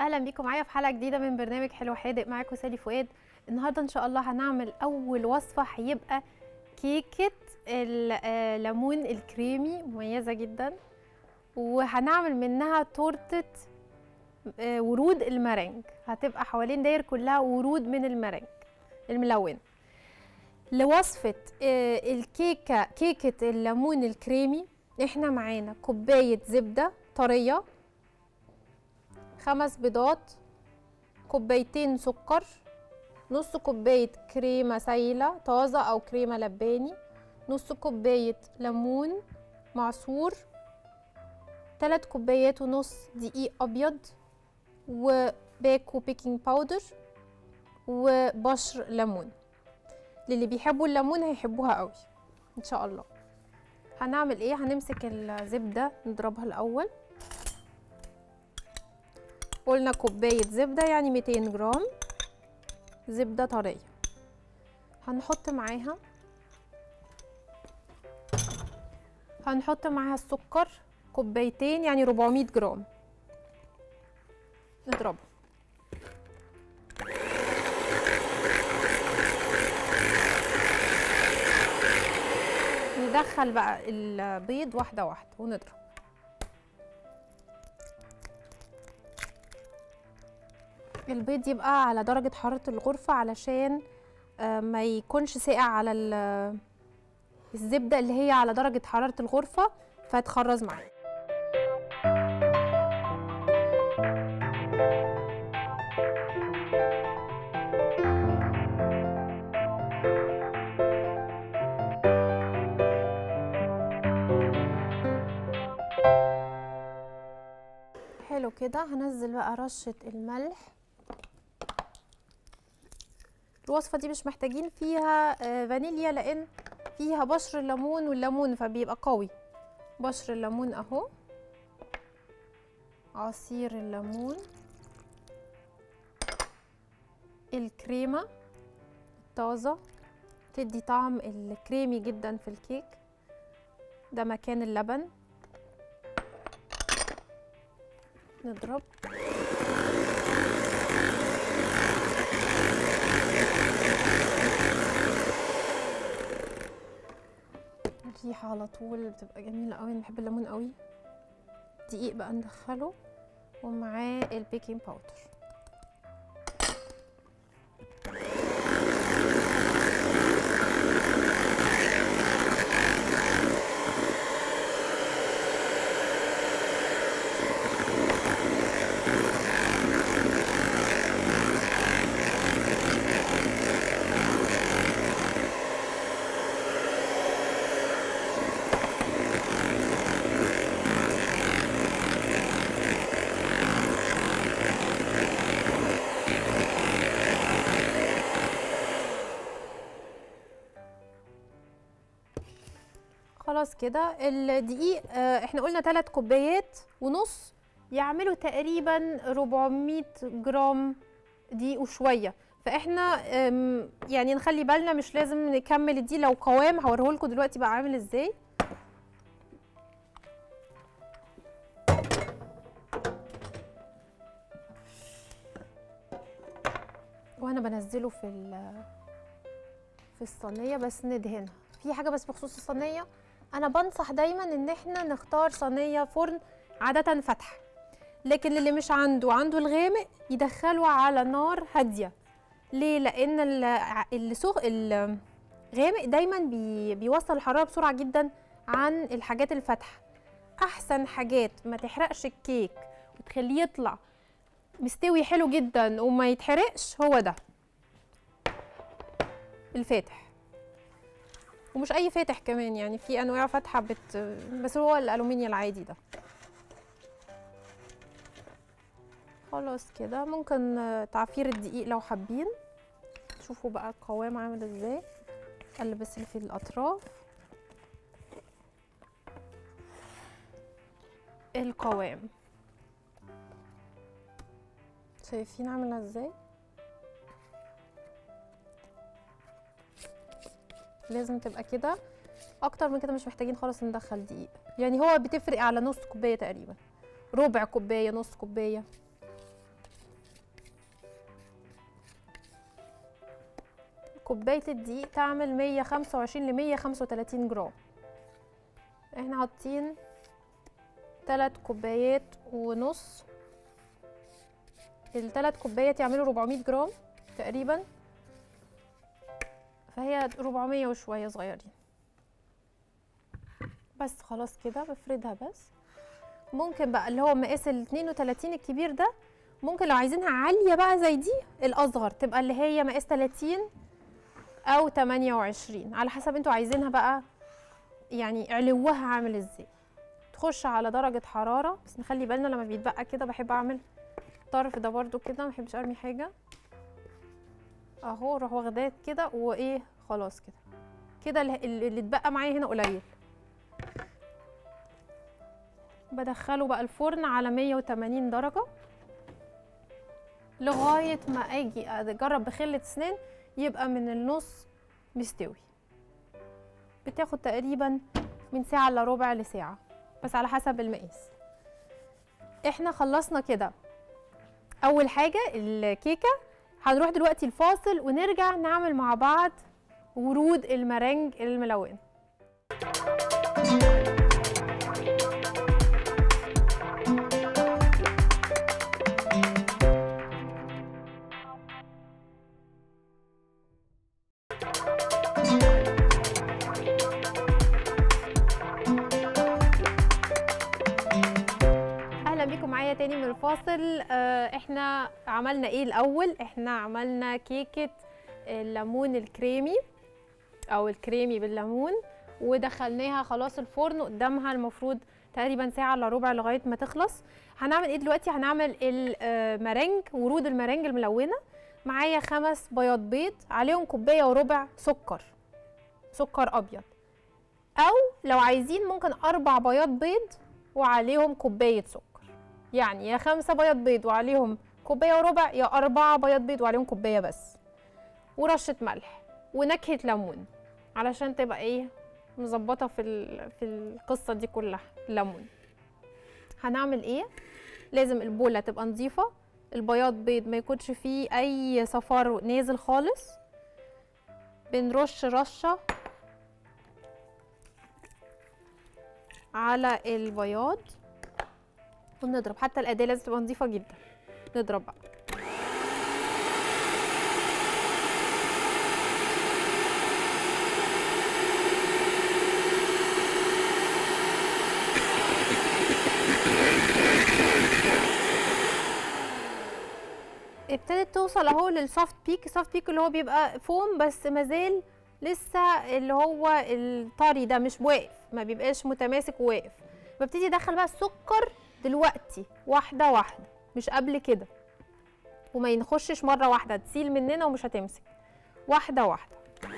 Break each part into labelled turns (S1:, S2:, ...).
S1: اهلا بيكم معايا في حلقه جديده من برنامج حلو حادق معاكم سالي فؤاد النهارده ان شاء الله هنعمل اول وصفه هيبقى كيكه الليمون الكريمي مميزه جدا وهنعمل منها تورته آه، ورود المرنج هتبقى حوالين داير كلها ورود من المرنج الملون لوصفه آه، الكيكه كيكه الليمون الكريمي احنا معانا كوبايه زبده طريه خمس بيضات كوبايتين سكر نص كوباية كريمة سايلة طازة أو كريمة لباني نص كوباية ليمون معصور تلات كوبايات ونص دقيق أبيض وباكو بيكنج باودر وبشر ليمون للي بيحبوا الليمون هيحبوها قوي ان شاء الله هنعمل ايه هنمسك الزبدة نضربها الأول قلنا كوباية زبدة يعني 200 جرام زبدة طرية هنحط معاها هنحط معاها السكر كوبايتين يعني 400 جرام نضربه ندخل بقى البيض واحدة واحدة ونضرب البيض يبقى على درجة حرارة الغرفة علشان آه، ما يكونش ساقع على ال- الزبدة اللي هي على درجة حرارة الغرفة فتخرز معايا حلو كده هنزل بقى رشة الملح الوصفة دي مش محتاجين فيها آه، فانيليا لأن فيها بشر الليمون والليمون فبيبقى قوي بشر الليمون اهو عصير الليمون الكريمة الطازة تدي طعم الكريمي جدا في الكيك ده مكان اللبن نضرب الريحة على طول بتبقى جميلة قوي انا بحب الليمون قوي دقيق بقى ندخله ومعاه البيكنج باودر خلاص كده الدقيق آه، احنا قلنا 3 كوبايات ونص يعملوا تقريبا 400 جرام دقيق وشويه فاحنا آم، يعني نخلي بالنا مش لازم نكمل الدقيق لو قوام هوريه لكم دلوقتي بقى عامل ازاي وانا بنزله في ال- في الصينيه بس ندهنها في حاجه بس بخصوص الصينيه انا بنصح دايما ان احنا نختار صينيه فرن عاده فاتحه لكن اللي مش عنده عنده الغامق يدخله على نار هاديه ليه لان ال- اللي سخ الغامق دايما بي بيوصل الحراره بسرعه جدا عن الحاجات الفاتحه احسن حاجات ما تحرقش الكيك وتخليه يطلع مستوي حلو جدا وما يتحرقش هو ده الفاتح ومش اي فاتح كمان يعني في انواع فاتحه بت بس هو الالومنيا العادي ده خلاص كده ممكن آه، تعفير الدقيق لو حابين شوفوا بقى القوام عامل ازاي قلب بس اللي في الاطراف القوام شايفين عامله ازاي لازم تبقى كده اكتر من كده مش محتاجين خالص ندخل دقيق يعني هو بتفرق على نص كوبايه تقريبا ربع كوبايه نص كوبايه كوبايه الدقيق تعمل 125 ل 135 جرام احنا حاطين 3 كوبايات ونص الثلاث كوبايات يعملوا 400 جرام تقريبا فهي 400 وشويه صغيرين بس خلاص كده بفردها بس ممكن بقى اللي هو مقاس ال 32 الكبير ده ممكن لو عايزينها عاليه بقى زي دي الاصغر تبقى اللي هي مقاس 30 او 28 على حسب انتوا عايزينها بقى يعني علوها عامل ازاي تخش على درجه حراره بس نخلي بالنا لما بيتبقى كده بحب اعمل الطرف ده برضو كده ما بحبش ارمي حاجه اهو اروح واخداه كده وايه خلاص كده كده اللي اللي اتبقى معايا هنا قليل بدخله بقى الفرن على 180 درجة لغاية ما اجي اجرب بخلة اسنان يبقى من النص مستوي بتاخد تقريبا من ساعة الا ربع لساعة بس على حسب المقاس احنا خلصنا كده اول حاجة الكيكة هنروح دلوقتي الفاصل ونرجع نعمل مع بعض ورود المرنج الملون اهلا بيكم معايا تاني من الفاصل آه، احنا عملنا ايه الاول احنا عملنا كيكه الليمون الكريمي او الكريمي بالليمون ودخلناها خلاص الفرن قدامها المفروض تقريبا ساعه الا ربع لغايه ما تخلص هنعمل ايه دلوقتي هنعمل المرنج ورود المرنج الملونه معايا خمس بياض بيض عليهم كوبايه وربع سكر سكر ابيض او لو عايزين ممكن اربع بياض بيض وعليهم كوبايه سكر يعني يا خمسة بياض بيض وعليهم كوباية وربع يا أربعة بياض بيض وعليهم كوباية بس ورشة ملح ونكهة ليمون علشان تبقى ايه مظبطة في ال- في القصة دي كلها ليمون هنعمل ايه لازم البولة تبقى نظيفة البياض بيض ما يكونش فيه اي صفار نازل خالص بنرش رشة على البياض ونضرب حتى الأداة لازم تبقى نظيفة جدا نضرب بقى ابتدت توصل اهو للسوفت بيك السوفت بيك اللي هو بيبقى فوم بس مازال لسه اللي هو الطري ده مش واقف ما بيبقاش متماسك وواقف ببتدي ادخل بقى السكر دلوقتي واحده واحده مش قبل كده وما ينخشش مره واحده تسيل مننا ومش هتمسك واحده واحده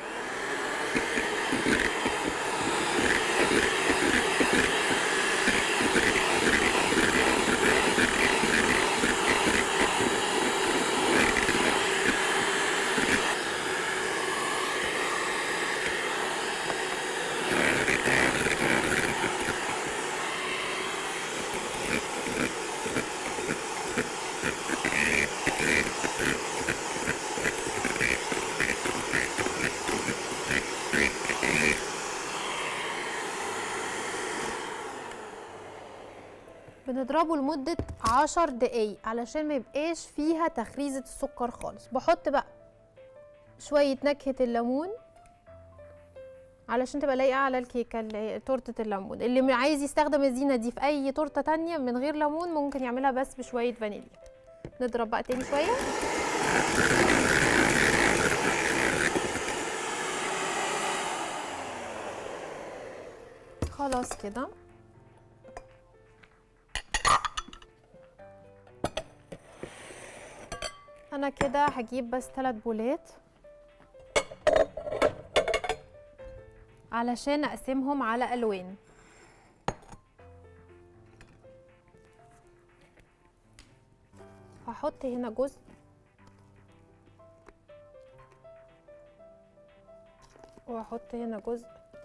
S1: بنضربه لمدة عشر دقايق علشان ما يبقاش فيها تخريزة السكر خالص بحط بقى شوية نكهة الليمون علشان تبقى لايقة على الكيكة اللي هي تورتة الليمون اللي عايز يستخدم الزينة دي في أي تورتة تانية من غير ليمون ممكن يعملها بس بشوية فانيليا نضرب بقى تاني شوية خلاص كده انا كده هجيب بس ثلاث بولات علشان اقسمهم على الوان هحط هنا جزء واحط هنا جزء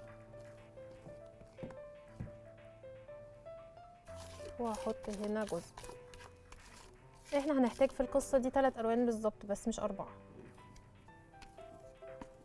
S1: واحط هنا جزء احنا هنحتاج في القصة دي ثلاث الوان بالظبط بس مش اربعة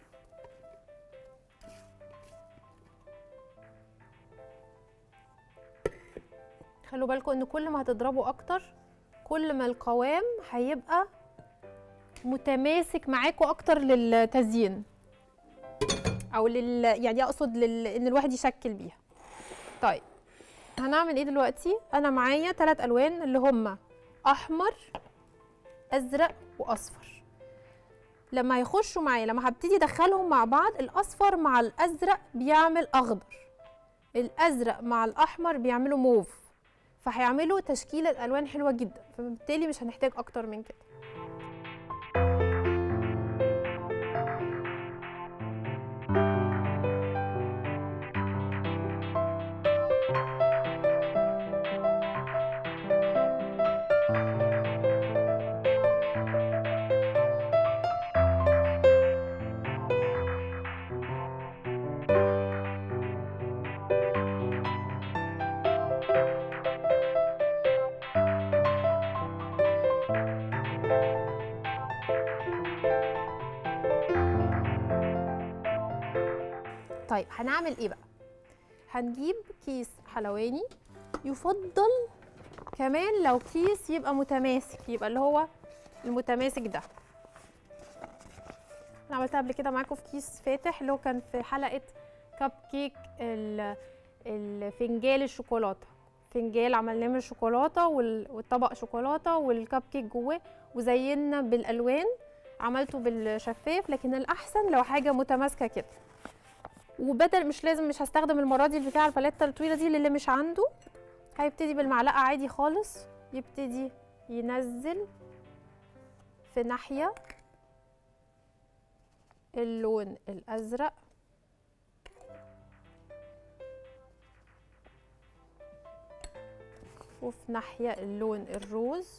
S1: خلوا بالكم ان كل ما هتضربوا اكتر كل ما القوام هيبقى متماسك معاكم اكتر للتزيين او لل يعني اقصد لل... ان الواحد يشكل بيها طيب هنعمل ايه دلوقتي انا معايا ثلاث الوان اللي هما احمر ازرق واصفر لما هيخشوا معايا لما هبتدي ادخلهم مع بعض الاصفر مع الازرق بيعمل اخضر الازرق مع الاحمر بيعملوا موف فهيعملوا تشكيله الوان حلوه جدا فبالتالي مش هنحتاج اكتر من كده طيب هنعمل ايه بقى هنجيب كيس حلواني يفضل كمان لو كيس يبقى متماسك يبقى اللي هو المتماسك ده انا عملتها قبل كده معاكم في كيس فاتح اللي هو كان في حلقه كب كيك ال- الفنجال الشوكولاته فنجال عملناه من الشوكولاته وال- والطبق شوكولاته والكب كيك جواه وزينا بالالوان عملته بالشفاف لكن الاحسن لو حاجه متماسكه كده وبدل مش لازم مش هستخدم المره دي بتاع الباليته الطويله دي للي مش عنده هيبتدي بالمعلقه عادي خالص يبتدي ينزل في ناحيه اللون الازرق وفي ناحيه اللون الروز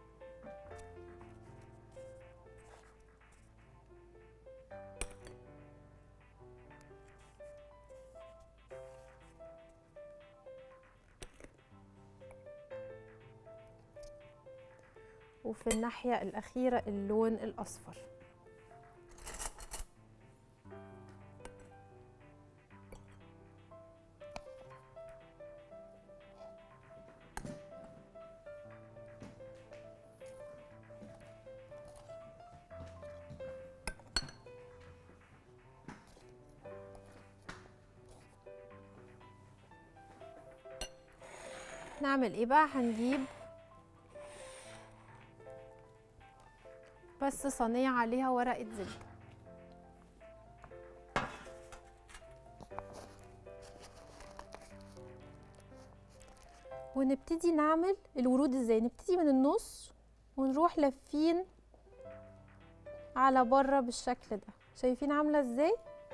S1: وفي الناحية الأخيرة اللون الأصفر نعمل ايه بقى هنجيب بس صينية عليها ورقة زبدة ونبتدي نعمل الورود ازاي نبتدي من النص ونروح لافين على بره بالشكل ده شايفين عاملة ازاي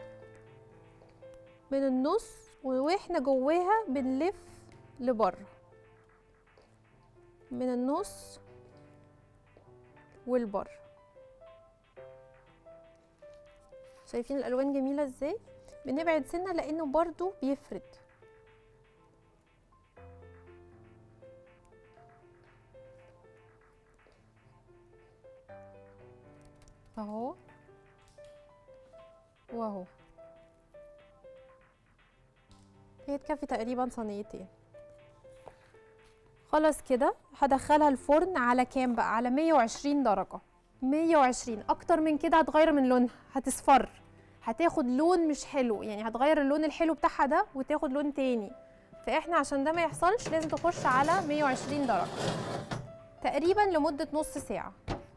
S1: من النص واحنا جواها بنلف لبره من النص والبر شايفين الالوان جميله ازاي بنبعد سنه لانه برضو بيفرد اهو واهو هي تكفي تقريبا صينيتين خلاص كده هدخلها الفرن على كام بقى على 120 درجه 120 اكتر من كده هتغير من لونها هتصفر هتاخد لون مش حلو يعني هتغير اللون الحلو بتاعها ده وتاخد لون تاني فاحنا عشان ده ما يحصلش لازم تخش على 120 درجه تقريبا لمده نص ساعه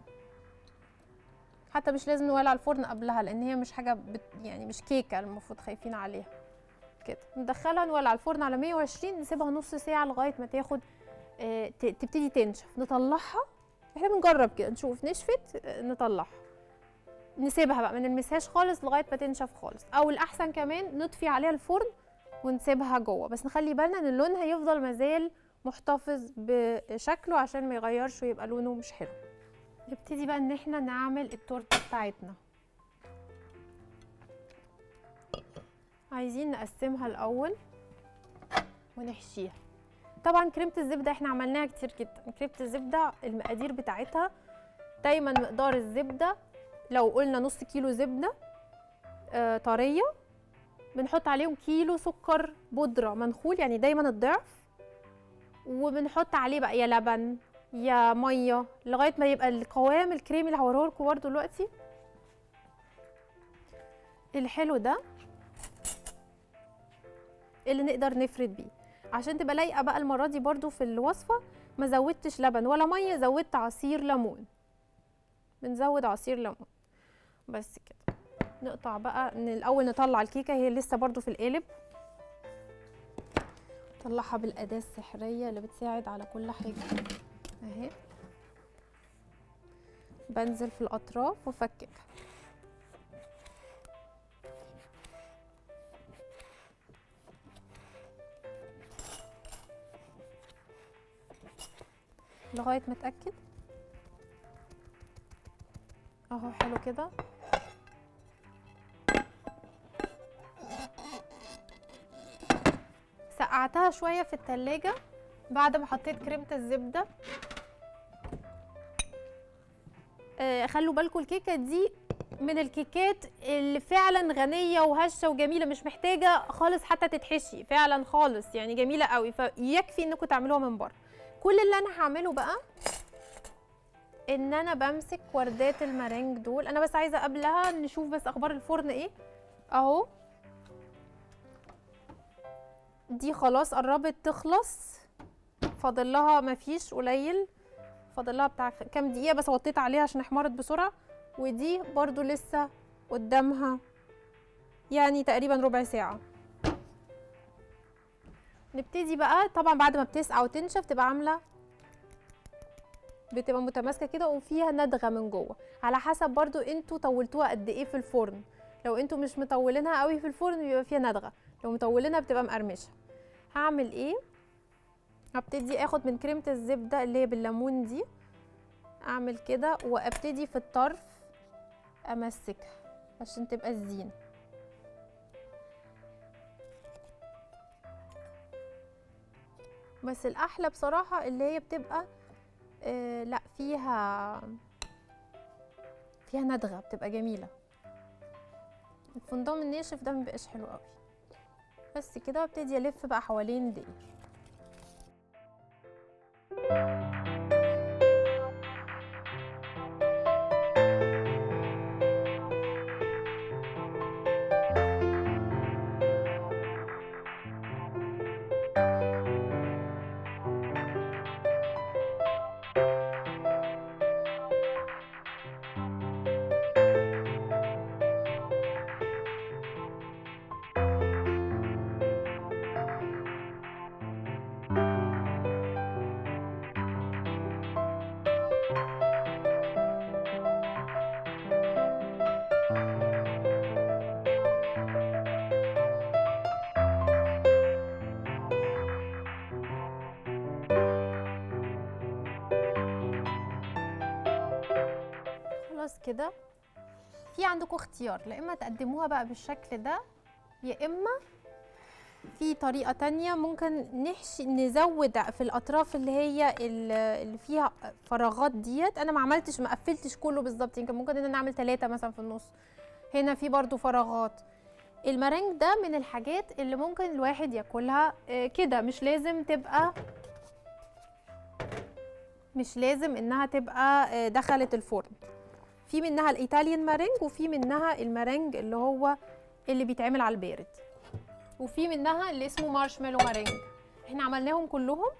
S1: حتى مش لازم نولع الفرن قبلها لان هي مش حاجه بت يعني مش كيكه المفروض خايفين عليها كده ندخلها نولع الفرن على 120 نسيبها نص ساعه لغايه ما تاخد آه، ت- تبتدي تنشف نطلعها احنا بنجرب كده نشوف نشفت آه، نطلعها نسيبها بقى ما نلمسهاش خالص لغايه ما تنشف خالص او الاحسن كمان نطفي عليها الفرن ونسيبها جوه بس نخلي بالنا ان لونها يفضل مازال محتفظ بشكله عشان ما يغيرش ويبقى لونه مش حلو نبتدي بقى ان احنا نعمل التورته بتاعتنا عايزين نقسمها الاول ونحشيها طبعا كريمه الزبده احنا عملناها كتير جدا كريمه الزبده المقادير بتاعتها دايما مقدار الزبده لو قلنا نص كيلو زبده آه طريه بنحط عليهم كيلو سكر بودره منخول يعني دايما الضعف وبنحط عليه بقى يا لبن يا ميه لغايه ما يبقى القوام الكريمي اللي هوريه لكم برده دلوقتي الحلو ده اللي نقدر نفرد بيه عشان تبقى لايقه بقى المره دي برده في الوصفه ما زودتش لبن ولا ميه زودت عصير ليمون بنزود عصير ليمون بس كده نقطع بقى ن- الاول نطلع الكيكه هي لسه برده في القالب نطلعها بالاداه السحريه اللي بتساعد على كل حاجه اهي بنزل في الاطراف وافككها لغايه ما اتاكد اهو حلو كده سقعتها شويه في التلاجة بعد ما حطيت كريمه الزبده آه خلوا بالكم الكيكه دي من الكيكات اللي فعلا غنيه وهشه وجميله مش محتاجه خالص حتى تتحشي فعلا خالص يعني جميله قوي فيكفي انكم تعملوها من بره كل اللي انا هعمله بقى ان انا بمسك وردات المارينج دول انا بس عايزه قبلها نشوف بس اخبار الفرن ايه اهو دي خلاص قربت تخلص فاضل لها مفيش قليل فاضل لها بتاع كام دقيقه بس وطيت عليها عشان احمرت بسرعه ودي برضو لسه قدامها يعني تقريبا ربع ساعه نبتدي بقى طبعا بعد ما بتسقع وتنشف تبقى عامله بتبقى متماسكه كده وفيها ندغه من جوه على حسب برضو انتوا طولتوها قد ايه في الفرن لو انتوا مش مطولينها قوي في الفرن بيبقى فيها ندغه لو مطولينها بتبقى مقرمشه هعمل ايه هبتدي اخد من كريمه الزبده اللي هي بالليمون دي اعمل كده وابتدي في الطرف امسكها عشان تبقى الزينه بس الاحلى بصراحه اللي هي بتبقى آه لا فيها فيها ندغه بتبقى جميله الفندق الناشف ده مبيبقاش حلو قوي بس كده ابتدي الف بقى حوالين داير خلاص كده في عندكم اختيار لا اما تقدموها بقى بالشكل ده يا اما في طريقة تانية ممكن نحشي نزود في الأطراف اللي هي ال- اللي فيها فراغات ديت أنا ما عملتش ما قفلتش كله بالظبط يمكن ممكن إن أنا أعمل ثلاثة مثلا في النص هنا في برضو فراغات المرنج ده من الحاجات اللي ممكن الواحد ياكلها آه، كده مش لازم تبقى مش لازم انها تبقى آه، دخلت الفرن في منها الايطاليان مارينج وفي منها المارينج اللي هو اللي بيتعمل على البارد وفي منها اللي اسمه مارشميلو مارينج احنا عملناهم كلهم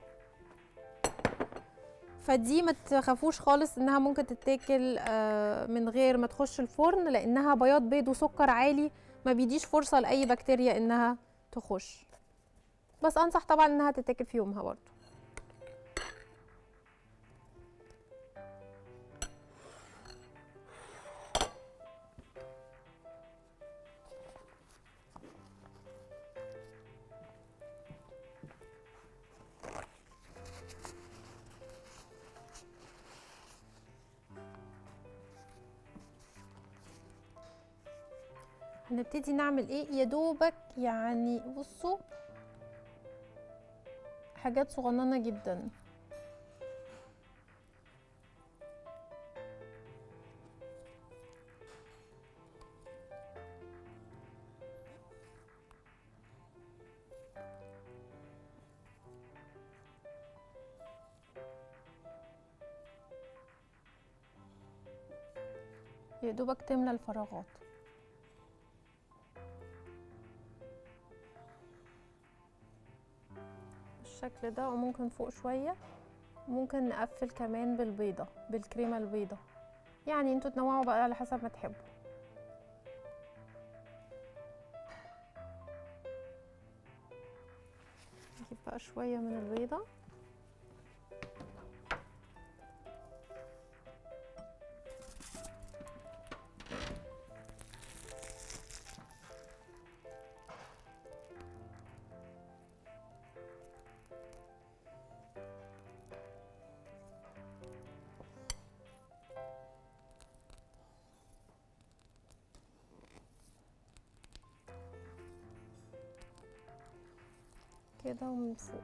S1: فدي ما تخافوش خالص انها ممكن تتاكل آه، من غير ما تخش الفرن لانها بياض بيض وسكر عالي ما بيديش فرصه لاي بكتيريا انها تخش بس انصح طبعا انها تتاكل في يومها برضو هنبتدي نعمل ايه يا دوبك يعني بصوا حاجات صغننه جدا يا دوبك تملى الفراغات بالشكل ده وممكن فوق شوية ممكن نقفل كمان بالبيضة بالكريمة البيضة يعني انتوا تنوعوا بقى على حسب ما تحبوا نجيب بقى شوية من البيضة كده ومن فوق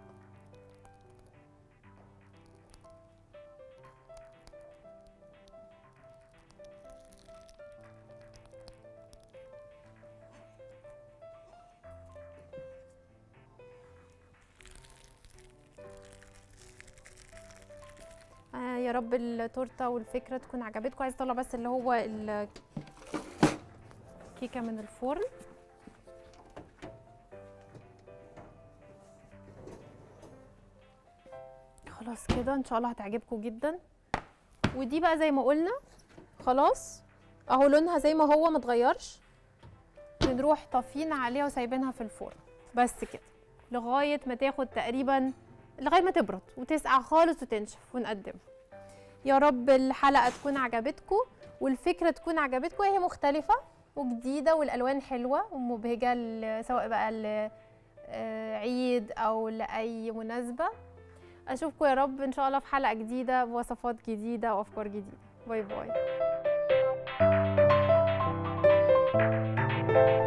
S1: آه يا رب التورته والفكره تكون عجبتكم عايزه اطلع بس اللي هو الكيكه من الفرن خلاص كده ان شاء الله هتعجبكم جدا ودي بقى زي ما قلنا خلاص اهو لونها زي ما هو متغيرش بنروح طافين عليها وسايبينها في الفرن بس كده لغايه ما تاخد تقريبا لغايه ما تبرد وتسقع خالص وتنشف ونقدمها يا رب الحلقه تكون عجبتكم والفكره تكون عجبتكم هي مختلفه وجديده والالوان حلوه ومبهجه ل- سواء بقى لعيد او لاي مناسبه اشوفكم يا رب ان شاء الله في حلقه جديده بوصفات جديده وافكار جديده باي باي